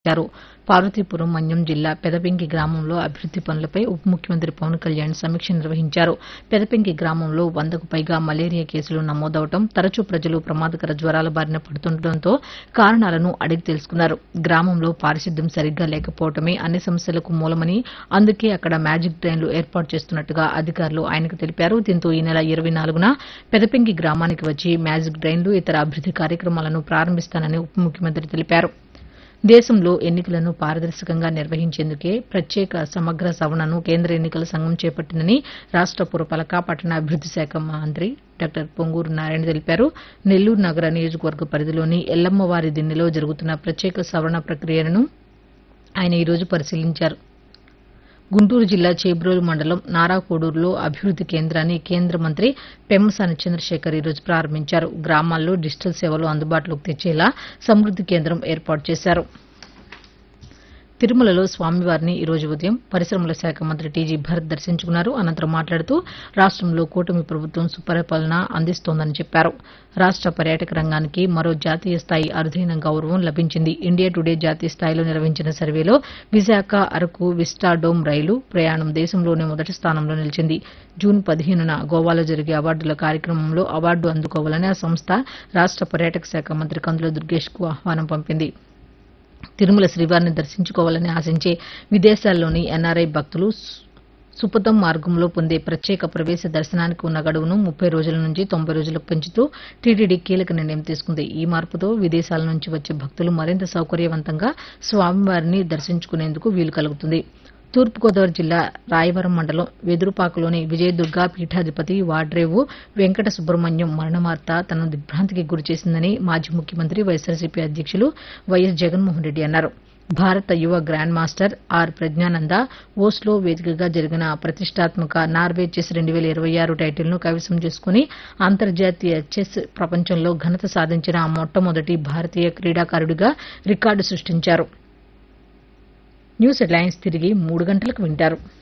చేశారు పార్వతీపురం మన్యం జిల్లా పెదపెంకి గ్రామంలో అభివృద్ది పనులపై ఉప ముఖ్యమంత్రి పవన్ కళ్యాణ్ సమీక్ష నిర్వహించారు పెదపెంకి గ్రామంలో వందకు పైగా మలేరియా కేసులు నమోదవడం తరచూ ప్రజలు ప్రమాదకర జ్వరాల బారిన పడుతుండటంతో కారణాలను అడిగి తెలుసుకున్నారు గ్రామంలో పారిశుద్ధ్యం సరిగ్గా లేకపోవడమే అన్ని సమస్యలకు మూలమని అందుకే అక్కడ మ్యాజిక్ డ్రైన్లు ఏర్పాటు చేస్తున్నట్టుగా అధికారులు ఆయనకు తెలిపారు దీంతో ఈ నెల ఇరవై నాలుగున పెదపెంకి గ్రామానికి వచ్చి మ్యాజిక్ డ్రైన్లు ఇతర అభివృద్ది కార్యక్రమాలను ప్రారంభిస్తానని ఉప ముఖ్యమంత్రి తెలిపారు దేశంలో ఎన్నికలను పారదర్శకంగా నిర్వహించేందుకే ప్రత్యేక సమగ్ర సవరణను కేంద్ర ఎన్నికల సంఘం చేపట్టిందని రాష్ట పురపాలక పట్టణ అభివృద్ది శాఖ మంత్రి డాక్టర్ పొంగూరు నారాయణ తెలిపారు నెల్లూరు నగర నియోజకవర్గ పరిధిలోని ఎల్లమ్మవారి దిన్నెలో జరుగుతున్న ప్రత్యేక సవరణ ప్రక్రియను ఆయన ఈరోజు పరిశీలించారు గుంటూరు జిల్లా చేబ్రోలు మండలం నారాకోడూరులో అభివృద్ది కేంద్రాన్ని కేంద్ర మంత్రి పెమ్మసాని చంద్రశేఖర్ ఈరోజు ప్రారంభించారు గ్రామాల్లో డిజిటల్ సేవలు అందుబాటులోకి తెచ్చేలా సమృద్ది కేంద్రం ఏర్పాటు చేశారు తిరుమలలో స్వామివారిని ఈ రోజు ఉదయం పరిశ్రమల శాఖ మంత్రి టీజీ భరత్ దర్శించుకున్నారు అనంతరం మాట్లాడుతూ రాష్టంలో కూటమి ప్రభుత్వం సుపరిపాలన అందిస్తోందని చెప్పారు రాష్ట పర్యాటక రంగానికి మరో జాతీయ స్థాయి అరుదైన గౌరవం లభించింది ఇండియా టుడే జాతీయ స్థాయిలో నిర్వహించిన సర్వేలో విశాఖ అరకు విస్టాడోమ్ రైలు ప్రయాణం దేశంలోనే మొదటి స్థానంలో నిలిచింది జూన్ పదిహేనున గోవాలో జరిగే అవార్డుల కార్యక్రమంలో అవార్డు అందుకోవాలని ఆ సంస్థ రాష్ట పర్యాటక శాఖ మంత్రి కందుల దుర్గేష్ కు ఆహ్వానం పంపింది తిరుమల శ్రీవారిని దర్శించుకోవాలని ఆశించే విదేశాల్లోని ఎన్ఆర్ఐ భక్తులు సుపథం మార్గంలో పొందే ప్రత్యేక ప్రవేశ దర్శనానికి ఉన్న గడువును ముప్పై రోజుల నుంచి తొంభై రోజులకు పెంచుతూ టీటీడీ కీలక నిర్ణయం తీసుకుంది ఈ మార్పుతో విదేశాల నుంచి వచ్చే భక్తులు మరింత సౌకర్యవంతంగా స్వామివారిని దర్శించుకునేందుకు వీలు కలుగుతుంది తూర్పుగోదావరి జిల్లా రాయవరం మండలం వెదురుపాకలోని విజయదుర్గా పీఠాధిపతి వాడ్రేవు వెంకట సుబ్రహ్మణ్యం మరణవార్త తనను దిగ్భ్రాంతికి గురిచేసిందని మాజీ ముఖ్యమంత్రి వైఎస్సార్సీపీ అధ్యక్షులు వైఎస్ జగన్మోహన్ రెడ్డి అన్నారు భారత యువ grand master R Praggnanandhaa Oslo వేదికగా జరిగిన ప్రతిష్టాత్మక నార్వే చెస్ రెండు వేల ఇరవై ఆరు టైటిల్ను కైవసం చేసుకుని అంతర్జాతీయ చెస్ ప్రపంచంలో ఘనత సాధించిన మొట్టమొదటి భారతీయ క్రీడాకారుడిగా రికార్డు సృష్టించారు న్యూస్ హెడ్లైన్స్ తిరిగి మూడు గంటలకు వింటారు